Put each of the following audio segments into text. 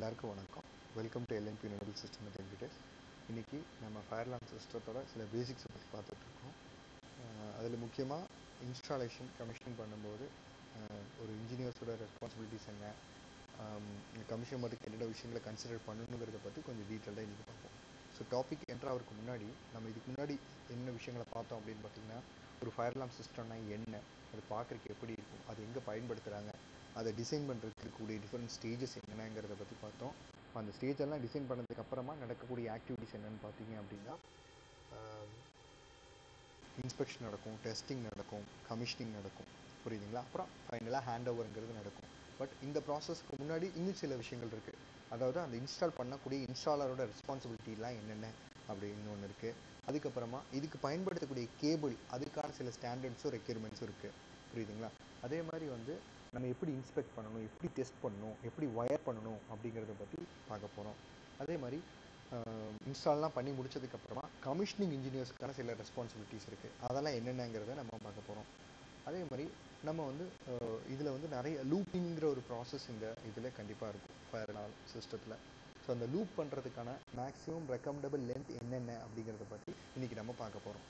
எல்லாருக்கும் வணக்கம் welcome to LNB noble system என்கிட்டஸ் இன்னைக்கு நம்ம ஃபயர் அலார்ம் சிஸ்டத்தோட சில பேசிக்ஸை பற்றி பார்த்துட்டு இருக்கோம் அதில் முக்கியமாக இன்ஸ்டாலேஷன் கமிஷன் பண்ணும்போது அஹ், ஒரு இன்ஜினியர்ஸோட ரெஸ்பான்சிபிலிட்டிஸ் என்ன கமிஷன் மட்டும் என்னென்ன விஷயங்களை கன்சிடர் பண்ணணுங்கிறத பற்றி கொஞ்சம் டீட்டெயிலாக இன்றைக்கி பார்ப்போம் ஸோ டாபிக் என்ட்ராகிறதுக்கு முன்னாடி நம்ம இதுக்கு முன்னாடி என்ன விஷயங்களை பார்த்தோம் அப்படின்னு பார்த்தீங்கன்னா ஒரு ஃபயர் அலார்ம் சிஸ்டம்னா என்ன அது பார்க்குறதுக்கு எப்படி இருக்கும் அது எங்கே பயன்படுத்துகிறாங்க அதை டிசைன் பண்ணுறதுக்கு இருக்கக்கூடிய டிஃப்ரெண்ட் ஸ்டேஜஸ் என்னங்கிறத பற்றி பார்த்தோம் அந்த ஸ்டேஜ் எல்லாம் டிசைன் பண்ணதுக்கு அப்புறமா நடக்கக்கூடிய ஆக்டிவிட்டிஸ் என்னன்னு பார்த்தீங்க அப்படின்னா இன்ஸ்பெக்ஷன் நடக்கும் டெஸ்டிங் நடக்கும் கமிஷனிங் நடக்கும் புரியுதுங்களா அப்புறம் ஃபைனலாக ஹேண்ட் ஓவருங்கிறது நடக்கும் பட் இந்த ப்ராசஸ்க்கு முன்னாடி இன்னும் சில விஷயங்கள் இருக்குது அதாவது அந்த இன்ஸ்டால் பண்ணக்கூடிய இன்ஸ்டாலரோட ரெஸ்பான்சிபிலிட்டிலாம் என்னென்ன அப்படின்னு ஒன்று இருக்குது அதுக்கப்புறமா இதுக்கு பயன்படுத்தக்கூடிய கேபிள் அதுக்கான சில ஸ்டாண்டர்ட்ஸும் ரெக்யர்மெண்ட்ஸும் இருக்குது புரியுதுங்களா அதே மாதிரி வந்து நம்ம எப்படி இன்ஸ்பெக்ட் பண்ணணும் எப்படி டெஸ்ட் பண்ணணும் எப்படி ஒயர் பண்ணணும் அப்படிங்கிறத பற்றி பார்க்க போகிறோம் அதே மாதிரி இன்ஸ்டால்லாம் பண்ணி முடிச்சதுக்கப்புறமா கமிஷனிங் இன்ஜினியர்ஸ்க்கான சில ரெஸ்பான்சிபிலிட்டிஸ் இருக்குது அதெல்லாம் என்னென்னங்கிறத நம்ம பார்க்க போகிறோம் அதே மாதிரி நம்ம வந்து இதில் வந்து நிறைய லூப்பிங்கிற ஒரு ப்ராசஸ் இந்த இதில் கண்டிப்பாக இருக்கும் ஃபயர் அலார்ம் சிஸ்டத்தில் ஸோ அந்த லூப் பண்ணுறதுக்கான மேக்ஸிமம் ரெக்கமெண்டபிள் லென்த் என்னென்ன அப்படிங்கிறத பற்றி இன்றைக்கி நம்ம பார்க்க போகிறோம்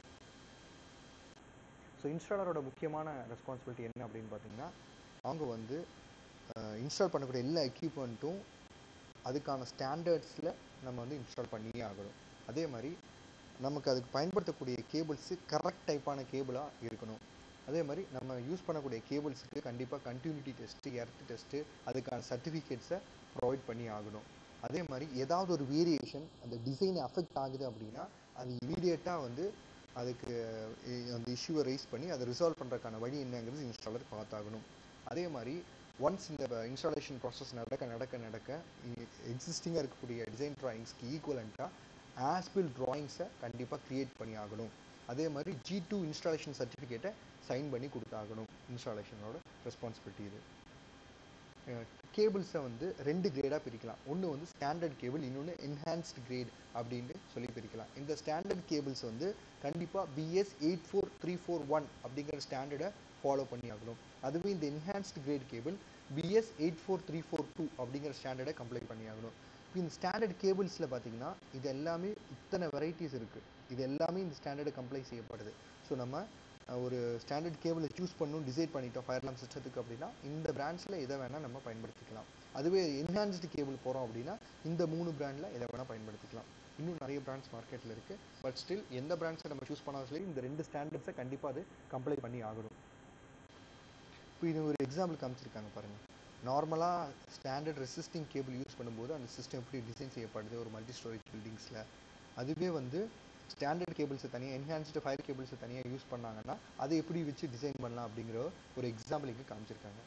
ஸோ இன்ஸ்டாலரோட முக்கியமான ரெஸ்பான்சிபிலிட்டி என்ன அப்படின்னு பார்த்தீங்கன்னா அவங்க வந்து இன்ஸ்டால் பண்ணக்கூடிய எல்லா எக்யூப்மெண்ட்டும் அதுக்கான ஸ்டாண்டர்ட்ஸில் நம்ம வந்து இன்ஸ்டால் பண்ணியே ஆகணும் அதே மாதிரி நமக்கு அதுக்கு பயன்படுத்தக்கூடிய கேபிள்ஸு கரெக்ட் டைப்பான கேபிளாக இருக்கணும் அதே மாதிரி நம்ம யூஸ் பண்ணக்கூடிய கேபிள்ஸுக்கு கண்டிப்பாக கண்டினியூட்டி டெஸ்ட்டு எர்த் டெஸ்ட்டு அதுக்கான சர்டிஃபிகேட்ஸை ப்ரொவைட் பண்ணி ஆகணும் அதே மாதிரி ஏதாவது ஒரு வேரியேஷன் அந்த டிசைன் அஃபெக்ட் ஆகுது அப்படின்னா அது இமீடியட்டாக வந்து அதுக்கு இ- அந்த இஷ்யூவை ரைஸ் பண்ணி அதை ரிசால்வ் பண்ணுறதுக்கான வழி என்னங்கிறது இன்ஸ்டாலர் பார்த்தாகணும் அதே மாதிரி ஒன்ஸ் இந்த இன்ஸ்டாலேஷன் ப்ராசஸ் நடக்க நடக்க நடக்க எக்ஸிஸ்டிங்காக இருக்கக்கூடிய டிசைன் ட்ராயிங்ஸ்க்கு ஈக்குவலண்ட்டாக ஆஸ்பிள் ட்ராயிங்ஸை கண்டிப்பாக க்ரியேட் பண்ணி ஆகணும் அதே மாதிரி ஜி டூ இன்ஸ்டாலேஷன் சர்டிஃபிகேட்டை சைன் பண்ணி கொடுத்தாகணும் இன்ஸ்டாலேஷனோட ரெஸ்பான்சிபிலிட்டி இது கேபிள்ஸை வந்து ரெண்டு கிரேடாக பிரிக்கலாம் ஒன்று வந்து ஸ்டாண்டர்ட் கேபிள் இன்னொன்று என்ஹான்ஸ்டு கிரேட் அப்படின்னு சொல்லி பிரிக்கலாம் இந்த ஸ்டாண்டர்ட் கேபிள்ஸ் வந்து கண்டிப்பாக BS eight four three four one அப்படிங்கிற ஸ்டாண்டர்டை ஃபாலோ பண்ணி ஆகணும் அதுவே இந்த enhanced grade cable BS eight four three four two அப்படிங்கிற ஸ்டாண்டர்டை கம்ப்ளைண்ட் பண்ணி ஆகணும் இப்போ இந்த ஸ்டாண்டர்ட் கேபிள்ஸில் பார்த்தீங்கன்னா இது எல்லாமே இத்தனை வெரைட்டிஸ் இருக்குது இது எல்லாமே இந்த ஸ்டாண்டர்டு கம்ப்ளைண்ட் செய்யப்படுது ஸோ நம்ம அஹ், ஒரு ஸ்டாண்டர்ட் கேபிளை சூஸ் பண்ணணும் டிசைட் பண்ணிட்டோம் ஃபயர்லாம் சிஸ்டத்துக்கு அப்படின்னா இந்த பிராண்ட்ஸில் எதை வேணால் நம்ம பயன்படுத்திக்கலாம் அதுவே என்ஹான்ஸ்டு கேபிள் போகிறோம் அப்படின்னா இந்த மூணு பிராண்டில் எதை வேணால் பயன்படுத்திக்கலாம் இன்னும் நிறைய பிராண்ட்ஸ் மார்க்கெட்டில் இருக்குது பட் ஸ்டில் எந்த பிராண்ட்ஸை நம்ம சூஸ் பண்ணாலும் சரி இந்த ரெண்டு ஸ்டாண்டர்ட்ஸை கண்டிப்பாக அது கம்ப்ளைண்ட் பண்ணி ஆகணும் இப்போ இது ஒரு எக்ஸாம்பிள் காமிச்சிருக்காங்க பாருங்க நார்மலாக ஸ்டாண்டர்ட் ரெசிஸ்டிங் கேபிள் யூஸ் பண்ணும்போது அந்த சிஸ்டம் எப்படி டிசைன் செய்யப்படுது ஒரு மல்டி ஸ்டோரேஜ் பில்டிங்ஸில் அதுவே வந்து ஸ்டாண்டர்ட் கேபிள்ஸை தனியாக என்ஹான்ஸ்டு ஃபயர் கேபிள்ஸை தனியாக யூஸ் பண்ணாங்கன்னா அதை எப்படி வச்சு டிசைன் பண்ணலாம் அப்படிங்கிற ஒரு எக்ஸாம்பிள் இங்கே காமிச்சிருக்காங்க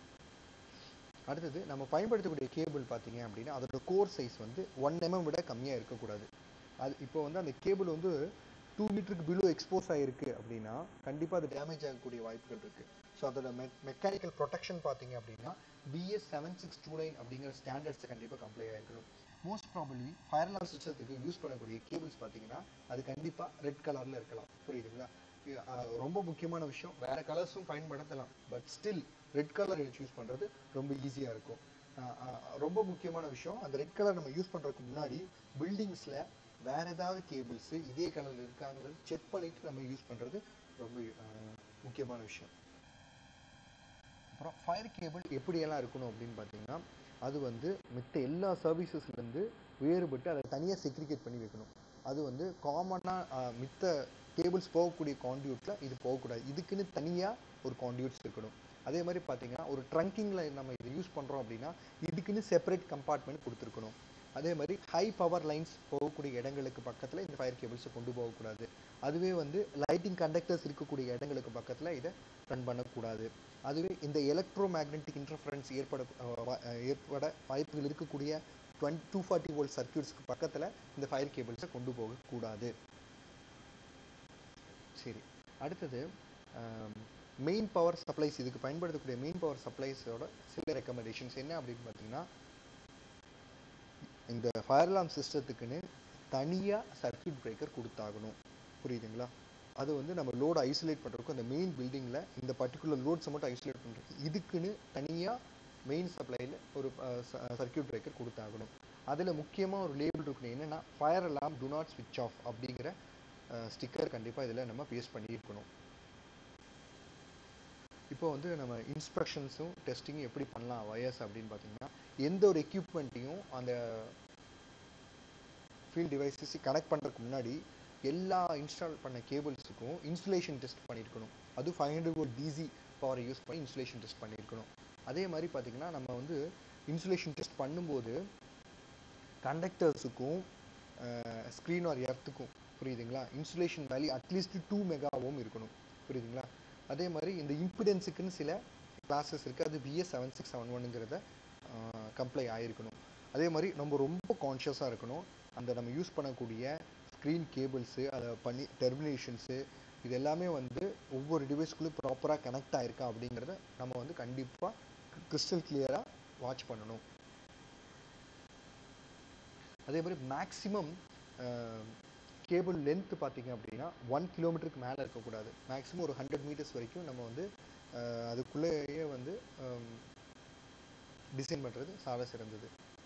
அடுத்தது நம்ம பயன்படுத்தக்கூடிய கேபிள் பார்த்தீங்க அப்படின்னா அதோட கோர் சைஸ் வந்து ஒன் எம்எம் விட கம்மியாக இருக்கக்கூடாது அது இப்போ வந்து அந்த கேபிள் வந்து டூ மீட்டருக்கு பிலோ எக்ஸ்போஸ் ஆகிருக்கு அப்படின்னா கண்டிப்பாக அது டேமேஜ் ஆகக்கூடிய வாய்ப்புகள் இருக்குது ஸோ அதோட மெ மெக்கானிக்கல் ப்ரொடெக்ஷன் பார்த்தீங்க அப்படின்னா BS seven six two nine அப்படிங்கிற ஸ்டாண்டர்ட்ஸை கண்டிப்பாக கம்ப்ளை ஆகிருக்கணும் மோஸ்ட் ப்ராபப்ளி ஃபயர் அலார்ம் சிஸ்டத்துக்கு யூஸ் பண்ணக்கூடிய கேபிள்ஸ் பார்த்தீங்கன்னா அது கண்டிப்பாக ரெட் கலரில் இருக்கலாம் புரியுதுங்களா இ- அஹ் ரொம்ப முக்கியமான விஷயம் வேற கலர்ஸும் பயன்படுத்தலாம் but still red colour choose பண்ணுறது ரொம்ப ஈஸியாக இருக்கும் அஹ் அஹ் ரொம்ப முக்கியமான விஷயம் அந்த ரெட் கலர் நம்ம யூஸ் பண்ணுறதுக்கு முன்னாடி பில்டிங்ஸில் வேற ஏதாவது கேபிள்ஸ் இதே கலரில் இருக்காங்கிறது செக் பண்ணிட்டு நம்ம யூஸ் பண்ணுறது ரொம்ப அஹ், முக்கியமான விஷயம் அப்புறம் ஃபயர் கேபிள் எப்படியெல்லாம் இருக்கணும் அப்படின்னு பார்த்தீங்கன்னா அது வந்து மித்த எல்லா சர்வீசஸ்லேருந்து வேறுபட்டு அதை தனியாக செக்ரிகேட் பண்ணி வைக்கணும் அது வந்து காமனாக மித்த கேபிள்ஸ் போகக்கூடிய காண்டியூட்டில் இது போகக்கூடாது இதுக்குன்னு தனியாக ஒரு காண்டியூட்ஸ் இருக்கணும் அதே மாதிரி பார்த்தீங்கன்னா ஒரு ட்ரங்கிங்கில் நம்ம இதை யூஸ் பண்ணுறோம் அப்படின்னா இதுக்குன்னு செப்பரேட் கம்பார்ட்மெண்ட் கொடுத்துருக்கணும் அதே மாதிரி ஹை பவர் லைன்ஸ் போகக்கூடிய இடங்களுக்கு பக்கத்தில் இந்த ஃபயர் கேபிள்ஸை கொண்டு போகக்கூடாது அதுவே வந்து லைட்டிங் கண்டக்டர்ஸ் இருக்கக்கூடிய இடங்களுக்கு பக்கத்தில் இதை ரன் பண்ணக்கூடாது அதுவே இந்த எலக்ட்ரோ மேக்னெட்டிக் இன்டர்ஃபரன்ஸ் ஏற்பட அஹ் வா- அஹ் ஏற்பட வாய்ப்புகள் இருக்கக்கூடிய டுவெண்ட் டூ ஃபார்ட்டி வோல்ட் சர்க்கியூட்ஸ்க்கு பக்கத்தில் இந்த ஃபயர் கேபிள்ஸை கொண்டு போகக்கூடாது சரி அடுத்தது மெயின் பவர் சப்ளைஸ் இதுக்கு பயன்படுத்தக்கூடிய மெயின் பவர் சப்ளைஸோட சில ரெக்கமெண்டேஷன்ஸ் என்ன அப்படின்னு பார்த்தீங்கன்னா இந்த ஃபயர் அலார்ம் சிஸ்டத்துக்குன்னு தனியாக சர்க்யூட் பிரேக்கர் கொடுத்தாகணும் புரியுதுங்களா அது வந்து நம்ம லோடு ஐசோலேட் பண்ணுறதுக்கும் அந்த மெயின் பில்டிங்கில் இந்த பர்டிகுலர் லோட்ஸை மட்டும் ஐசோலேட் பண்ணுறது இதுக்குன்னு தனியாக மெயின் சப்ளையில் ஒரு சர்க்கியூட் பிரேக்கர் கொடுத்தாகணும் அதில் முக்கியமாக ஒரு லேபிள் இருக்கணும் என்னென்னா ஃபயர் அலாம் டு நாட் ஸ்விட்ச் ஆஃப் அப்படிங்கிற ஸ்டிக்கர் கண்டிப்பாக இதில் நம்ம பேஸ்ட் பண்ணியிருக்கணும் இப்போ வந்து நம்ம இன்ஸ்பெக்ஷன்ஸும் டெஸ்டிங்கும் எப்படி பண்ணலாம் வயர்ஸ் அப்படின்னு பார்த்தீங்கன்னா எந்த ஒரு எக்யூப்மெண்ட்டையும் அந்த ஃபீல்ட் டிவைசஸ் கனெக்ட் பண்ணுறதுக்கு முன்னாடி எல்லா இன்ஸ்டால் பண்ண கேபிள்ஸுக்கும் இன்சுலேஷன் டெஸ்ட் பண்ணியிருக்கணும் அது ஃபைவ் ஹண்ட்ரட் வோல்ட் டிசி பவரை யூஸ் பண்ணி இன்சுலேஷன் டெஸ்ட் பண்ணியிருக்கணும் அதே மாதிரி பார்த்தீங்கன்னா நம்ம வந்து இன்சுலேஷன் டெஸ்ட் பண்ணும்போது கண்டக்டர்ஸுக்கும் ஸ்க்ரீன் ஆர் எர்த்துக்கும் புரியுதுங்களா insulation value at least two mega ohm இருக்கணும் புரியுதுங்களா அதே மாதிரி இந்த இம்பிடென்ஸுக்குன்னு சில கிளாஸஸ் இருக்குது அது பிஎஸ் செவன் சிக்ஸ் செவன் ஒன்னுங்கிறத கம்ப்ளை ஆகிருக்கணும் அதே மாதிரி நம்ம ரொம்ப கான்ஷியஸாக இருக்கணும் அந்த நம்ம யூஸ் பண்ணக்கூடிய ஸ்க்ரீன் கேபிள்ஸு அதை பண்ணி டெர்மினேஷன்ஸு இது எல்லாமே வந்து ஒவ்வொரு டிவைஸ்க்குள்ளேயும் ப்ராப்பராக கனெக்ட் ஆயிருக்கா அப்படிங்கிறத நம்ம வந்து கண்டிப்பாக கிறிஸ்டல் கிளியராக வாட்ச் பண்ணணும் அதே மாதிரி மேக்ஸிமம் கேபிள் லென்த் பார்த்தீங்க அப்படின்னா ஒன் கிலோமீட்டருக்கு மேலே இருக்கக்கூடாது மேக்ஸிமம் ஒரு ஹண்ட்ரட் மீட்டர்ஸ் வரைக்கும் நம்ம வந்து அஹ், அதுக்குள்ளேயே வந்து டிசைன் பண்ணுறது சால சிறந்தது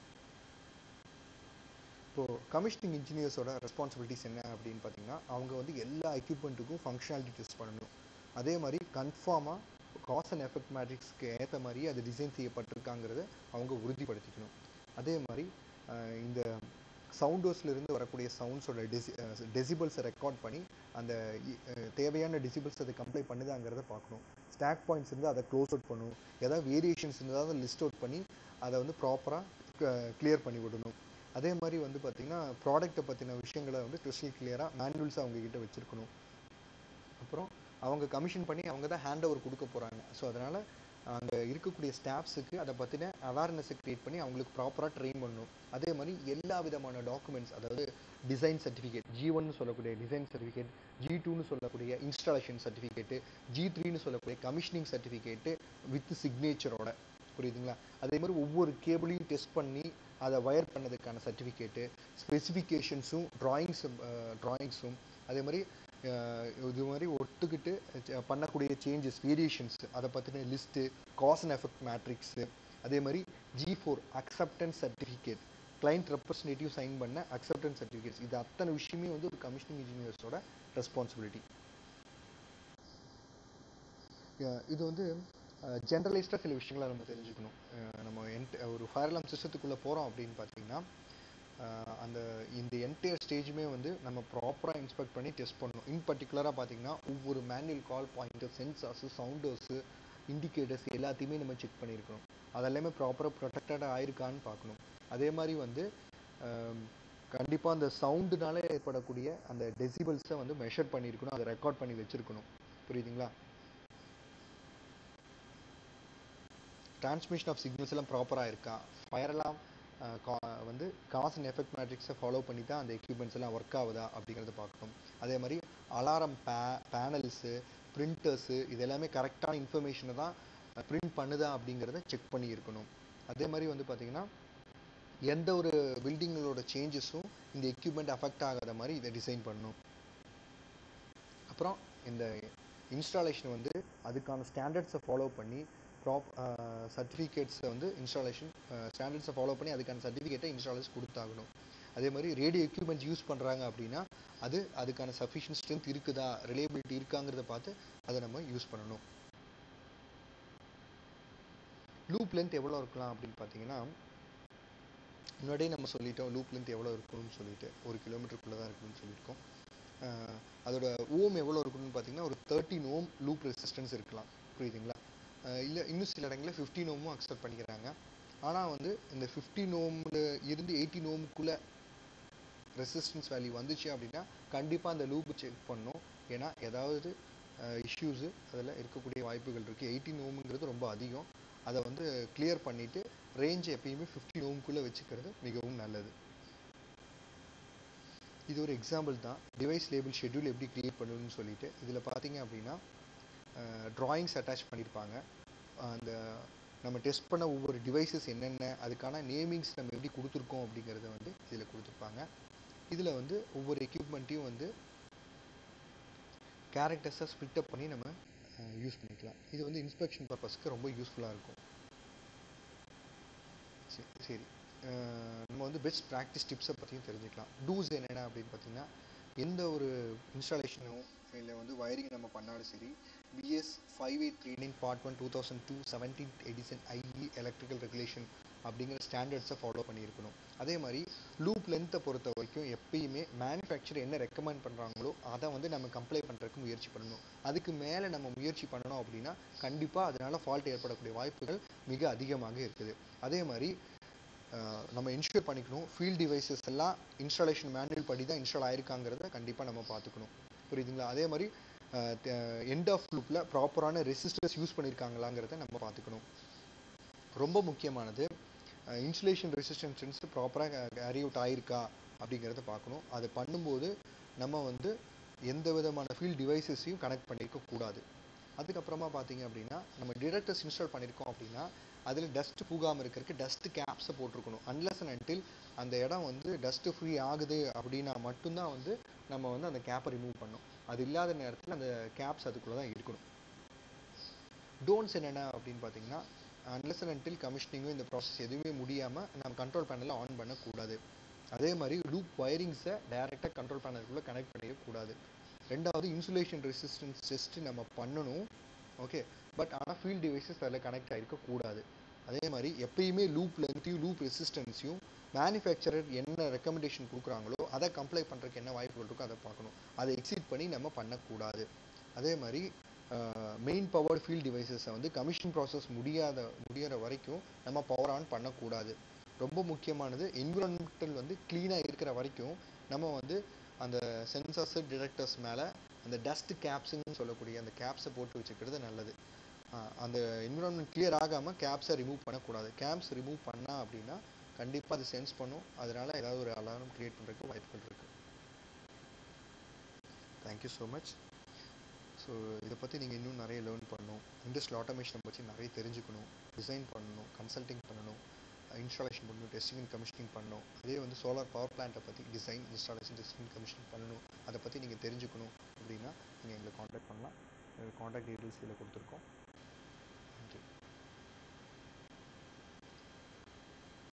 இப்போது கமிஷனிங் இன்ஜினியர்ஸோட ரெஸ்பான்சிபிலிட்டிஸ் என்ன அப்படின்னு பார்த்தீங்கன்னா அவங்க வந்து எல்லா எக்யூப்மெண்ட்டுக்கும் ஃபங்க்ஷனாலிட்டி டெஸ்ட் பண்ணணும் அதே மாதிரி கன்ஃபார்மாக காஸ் அண்ட் எஃபெக்ட் மேட்ரிக்ஸ்க்கு ஏற்ற மாதிரி அது டிசைன் செய்யப்பட்டிருக்காங்கிறத அவங்க உறுதிப்படுத்திக்கணும் அதே மாதிரி அஹ், இந்த சவுண்டோஸ்ல இருந்து வரக்கூடிய சவுண்ட்ஸோட டெசி டெசிபிள்ஸை ரெக்கார்ட் பண்ணி அந்த இ- அஹ், தேவையான டெசிபிள்ஸ் அதை கம்ப்ளை பண்ணுதாங்கிறத பார்க்கணும் ஸ்டாக் பாயிண்ட்ஸ் இருந்தால் அதை க்ளோஸ் அவுட் பண்ணணும் ஏதாவது வேரியேஷன்ஸ் இருந்தால் அதை லிஸ்ட் அவுட் பண்ணி அதை வந்து ப்ராப்பராக கிளியர் பண்ணி விடணும் அதே மாதிரி வந்து பார்த்திங்கன்னா ப்ராடக்ட்டை பற்றின விஷயங்களை வந்து கிறிஸ்டல் கிளியராக மேனுவல்ஸ் அவங்க கிட்ட வச்சுருக்கணும் அப்புறம் அவங்க கமிஷன் பண்ணி அவங்க தான் ஹேண்ட் ஓவர் கொடுக்க போகிறாங்க ஸோ அதனால் அங்கே இருக்கக்கூடிய ஸ்டாஃப்ஸுக்கு அதை பற்றின அவேர்னஸை க்ரியேட் பண்ணி அவங்களுக்கு ப்ராப்பராக ட்ரெயின் பண்ணணும் அதே மாதிரி எல்லா விதமான டாக்குமெண்ட்ஸ் அதாவது டிசைன் சர்டிஃபிகேட் ஜி ஒன்னு சொல்லக்கூடிய டிசைன் சர்டிஃபிகேட் ஜி டூன்னு சொல்லக்கூடிய இன்ஸ்டாலேஷன் சர்டிஃபிகேட்டு ஜி த்ரீன்னு சொல்லக்கூடிய கமிஷனிங் சர்டிஃபிகேட்டு வித் சிக்னேச்சரோட புரியுதுங்களா அதே மாதிரி ஒவ்வொரு கேபிளையும் டெஸ்ட் பண்ணி அதை வயர் பண்ணதுக்கான சர்டிஃபிகேட்டு ஸ்பெசிஃபிகேஷன்ஸும் ட்ராயிங்ஸும் ட்ராயிங்ஸும் அதே மாதிரி அஹ், இது மாதிரி ஒத்துக்கிட்டு அஹ், பண்ணக்கூடிய சேஞ்சஸ் வேரியேஷன்ஸ் அதை பற்றின list cause and effect matrix அதே மாதிரி G four acceptance certificate client representative sign பண்ண அக்செப்டன்ஸ் சர்டிஃபிகேட்ஸ் இது அத்தனை விஷயமே வந்து ஒரு கமிஷனிங் இன்ஜினியர்ஸோட ரெஸ்பான்சிபிலிட்டி இது வந்து ஜென்ரலைஸ்டாக சில விஷயங்களை நம்ம தெரிஞ்சுக்கணும் அஹ் நம்ம என்ட் ஒரு ஃபயர் அலாம் சிஸ்டத்துக்குள்ளே போகிறோம் அப்படின்னு பார்த்தீங்கன்னா அஹ் அந்த இந்த என்டையர் ஸ்டேஜுமே வந்து நம்ம ப்ராப்பராக இன்ஸ்பெக்ட் பண்ணி டெஸ்ட் பண்ணணும் இன் பர்டிகுலராக பார்த்தீங்கன்னா ஒவ்வொரு manual call pointer sensors sounders indicators எல்லாத்தையுமே நம்ம செக் பண்ணியிருக்கணும் அதெல்லாமே ப்ராப்பராக ப்ரொடெக்டடாக ஆயிருக்கான்னு பார்க்கணும் அதே மாதிரி வந்து கண்டிப்பாக அந்த சவுண்டுனால ஏற்படக்கூடிய அந்த டெசிபிள்ஸை வந்து மெஷர் பண்ணியிருக்கணும் அதை ரெக்கார்ட் பண்ணி வச்சுருக்கணும் புரியுதுங்களா டிரான்ஸ்மிஷன் ஆஃப் சிக்னல்ஸ் எல்லாம் ப்ராப்பராக இருக்கா ஃபயர் எல்லாம் அஹ், கா- வந்து காஸ் அண்ட் எஃபெக்ட் மேட்ரிக்ஸை ஃபாலோ பண்ணி தான் அந்த எக்யூப்மெண்ட்ஸ் எல்லாம் ஒர்க் ஆகுதா அப்படிங்கிறத பார்க்கணும் அதே மாதிரி அலாரம் பே பேனல்ஸு பிரிண்டர்ஸு இது எல்லாமே கரெக்டான இன்ஃபர்மேஷனை தான் பிரிண்ட் பண்ணுதா அப்படிங்கிறத செக் பண்ணி இருக்கணும் அதே மாதிரி வந்து பார்த்தீங்கன்னா எந்த ஒரு பில்டிங்களோட சேஞ்சஸும் இந்த எக்யூப்மெண்ட் அஃபெக்ட் ஆகாத மாதிரி இதை டிசைன் பண்ணணும் அப்புறம் இந்த இன்ஸ்டாலேஷன் வந்து அதுக்கான ஸ்டாண்டர்ட்ஸை ஃபாலோ பண்ணி ப்ராப் சர்டிஃபிகேட்ஸை வந்து இன்ஸ்டாலேஷன் ஸ்டாண்டர்ட்ஸை ஃபாலோ பண்ணி அதுக்கான சர்டிஃபிகேட்டை இன்ஸ்டாலர்ஸ் கொடுத்தாகணும் அதே மாதிரி ரேடியோ எக்யூப்மெண்ட்ஸ் யூஸ் பண்ணுறாங்க அப்படின்னா அது அதுக்கான சஃபிஷியன்ட் ஸ்ட்ரென்த் இருக்குதா ரிலேபிலிட்டி இருக்காங்கிறத பார்த்து அதை நம்ம யூஸ் பண்ணணும் லூப் லென்த் எவ்வளோ இருக்கலாம் அப்படின்னு பார்த்தீங்கன்னா முன்னாடியே நம்ம சொல்லிட்டோம் லூப் லென்த் எவ்வளோ இருக்கணும்னு சொல்லிட்டு ஒரு கிலோமீட்டருக்குள்ளே தான் இருக்கணும்னு சொல்லியிருக்கோம் அஹ் அதோட ஓம் எவ்வளோ இருக்கணும்னு பார்த்தீங்கன்னா ஒரு தேர்ட்டின் ஓம் லூப் ரெசிஸ்டன்ஸ் இருக்கலாம் புரியுதுங்களா இல்லை இன்னும் சில இடங்களில் ஃபிஃப்டீன் ஓமும் அக்செப்ட் பண்ணிக்கிறாங்க ஆனால் வந்து இந்த ஃபிஃப்டீன் ஓமில் இருந்து எயிட்டீன் ஓமுக்குள்ளே ரெசிஸ்டன்ஸ் வேல்யூ வந்துச்சு அப்படின்னா கண்டிப்பாக அந்த லூப் செக் பண்ணணும் ஏன்னா ஏதாவது இஷ்யூஸு அதில் இருக்கக்கூடிய வாய்ப்புகள் இருக்குது எயிட்டீன் ஓமுங்கிறது ரொம்ப அதிகம் அதை வந்து கிளியர் பண்ணிவிட்டு ரேஞ்ச் எப்பயுமே ஃபிஃப்டீன் ஓமுக்குள்ளே வச்சுக்கிறது மிகவும் நல்லது இது ஒரு எக்ஸாம்பிள் தான் டிவைஸ் லேபிள் ஷெட்யூல் எப்படி கிரியேட் பண்ணணும்னு சொல்லிட்டு இதில் பார்த்தீங்க அப்படின்னா ட்ராயிங்ஸ் அட்டாச் பண்ணியிருப்பாங்க அந்த நம்ம டெஸ்ட் பண்ண ஒவ்வொரு டிவைசஸ் என்னென்ன அதுக்கான நேமிங்ஸ் நம்ம எப்படி கொடுத்துருக்கோம் அப்படிங்கிறத வந்து இதில் கொடுத்துருப்பாங்க இதில் வந்து ஒவ்வொரு எக்யூப்மெண்ட்டையும் வந்து கேரக்டர்ஸை ஸ்ப்ளிட் அப் பண்ணி நம்ம யூஸ் பண்ணிக்கலாம் இது வந்து இன்ஸ்பெக்ஷன் பர்பஸ்க்கு ரொம்ப யூஸ்ஃபுல்லாக இருக்கும் சரி சரி அஹ் நம்ம வந்து பெஸ்ட் ப்ராக்டிஸ் டிப்ஸை பற்றியும் தெரிஞ்சுக்கலாம் டூஸ் என்னென்ன அப்படின்னு பார்த்தீங்கன்னா எந்த ஒரு இன்ஸ்டாலேஷனும் இல்லை வந்து வயரிங் நம்ம பண்ணாலும் சரி BS five eight three nine part one two thousand two seventeen edition IE electrical regulation அப்படிங்கிற ஸ்டாண்டர்ட்ஸை ஃபாலோ பண்ணியிருக்கணும் அதே மாதிரி லூப் லென்த்தை பொறுத்த வரைக்கும் எப்பயுமே மேனுஃபேக்சர் என்ன ரெக்கமெண்ட் பண்ணுறாங்களோ அதை வந்து நம்ம கம்ப்ளை பண்ணுறதுக்கு முயற்சி பண்ணணும் அதுக்கு மேலே நம்ம முயற்சி பண்ணணும் அப்படின்னா கண்டிப்பாக அதனால ஃபால்ட் ஏற்படக்கூடிய வாய்ப்புகள் மிக அதிகமாக இருக்குது அதே மாதிரி அஹ், நம்ம இன்ஷூர் பண்ணிக்கணும் ஃபீல்ட் டிவைசஸ் எல்லாம் இன்ஸ்டாலேஷன் மேனுவல் படி தான் இன்ஸ்டால் ஆயிருக்காங்கிறத கண்டிப்பாக நம்ம பார்த்துக்கணும் புரியுதுங்களா அதே மாதிரி எண்ட் ஆஃப் லூப்பில் ப்ராப்பரான ரெசிஸ்டர்ஸ் யூஸ் பண்ணியிருக்காங்களாங்கிறத நம்ம பார்த்துக்கணும் ரொம்ப முக்கியமானது இன்சுலேஷன் ரெசிஸ்டன்ஸ் ப்ராப்பராக கேரி அவுட் ஆயிருக்கா அப்படிங்கிறத பார்க்கணும் அதை பண்ணும்போது நம்ம வந்து எந்த விதமான ஃபீல்ட் டிவைசஸையும் கனெக்ட் பண்ணியிருக்க கூடாது அதுக்கப்புறமா பார்த்தீங்க அப்படின்னா நம்ம டிடெக்டர்ஸ் இன்ஸ்டால் பண்ணியிருக்கோம் அப்படின்னா அதில் டஸ்ட் புகாமல் இருக்கிறதுக்கு டஸ்ட் கேப்ஸை போட்டிருக்கணும் அன்லஸ் அண்ட் until அந்த இடம் வந்து டஸ்ட் ஃப்ரீ ஆகுது அப்படின்னா மட்டும்தான் வந்து நம்ம வந்து அந்த கேப்பை ரிமூவ் பண்ணணும் அது இல்லாத நேரத்தில் அந்த கேப்ஸ் அதுக்குள்ளே தான் இருக்கணும் டோன்ஸ் என்னென்ன அப்படின்னு பார்த்தீங்கன்னா அன்லெஸ் அண்ட் until கமிஷனிங்கும் இந்த ப்ராசஸ் எதுவுமே முடியாமல் நம்ம கண்ட்ரோல் பேனலில் ஆன் பண்ணக்கூடாது அதே மாதிரி லூப் வயரிங்ஸை டைரெக்டாக கண்ட்ரோல் பேனலுக்குள்ளே கனெக்ட் பண்ணிடக்கூடாது ரெண்டாவது இன்சுலேஷன் ரெசிஸ்டன்ஸ் டெஸ்ட் நம்ம பண்ணணும் ஓகே பட் ஆனால் ஃபீல்ட் டிவைசஸ் அதில் கனெக்ட் ஆகிருக்க கூடாது அதே மாதிரி எப்பயுமே லூப் லென்த்தையும் லூப் ரெசிஸ்டன்ஸையும் மேனுஃபேக்சரர் என்ன ரெக்கமெண்டேஷன் கொடுக்குறாங்களோ அதை கம்ப்ளை பண்ணுறதுக்கு என்ன வாய்ப்புகள் இருக்கோ அதை பார்க்கணும் அதை எக்ஸிட் பண்ணி நம்ம பண்ணக்கூடாது அதே மாதிரி மெயின் பவர் ஃபீல்ட் டிவைசஸை வந்து கமிஷன் ப்ராசஸ் முடியாத முடியிற வரைக்கும் நம்ம பவர் ஆன் பண்ணக்கூடாது ரொம்ப முக்கியமானது என்விரான்மெண்டல் வந்து க்ளீனாக இருக்கிற வரைக்கும் நம்ம வந்து அந்த சென்சார்ஸ் டிடெக்டர்ஸ் மேலே அந்த டஸ்ட் கேப்ஸுன்னு சொல்லக்கூடிய அந்த கேப்ஸை போட்டு வச்சுக்கிறது நல்லது ஆஹ் அந்த என்விரான்மெண்ட் கிளியர் ஆகாமல் கேப்ஸை ரிமூவ் பண்ணக்கூடாது கேப்ஸ் ரிமூவ் பண்ணா அப்படின்னா கண்டிப்பாக அது சென்ஸ் பண்ணும் அதனால ஏதாவது ஒரு அலாரம் கிரியேட் பண்ணுறதுக்கு வாய்ப்புகள் இருக்குது தேங்க்யூ ஸோ மச் ஸோ இதை பற்றி நீங்கள் இன்னும் நிறைய லேர்ன் பண்ணணும் இண்டஸ்ட்ரியல் ஆட்டோமேஷனை பற்றி நிறைய தெரிஞ்சுக்கணும் டிசைன் பண்ணணும் கன்சல்டிங் பண்ணணும் இன்ஸ்டாலேஷன் பண்ணணும் டெஸ்டிங் அண்ட் கமிஷனிங் பண்ணணும் அதே வந்து சோலார் பவர் பிளான்ட்டை பற்றி டிசைன் இன்ஸ்டாலேஷன் டெஸ்டிங் கமிஷனிங் பண்ணணும் அதை பற்றி நீங்கள் தெரிஞ்சுக்கணும் அப்படின்னா நீங்கள் எங்களை காண்டாக்ட் பண்ணலாம் காண்டாக்ட் டீட்டெயில்ஸ் இதில் கொடுத்துருக்கோம்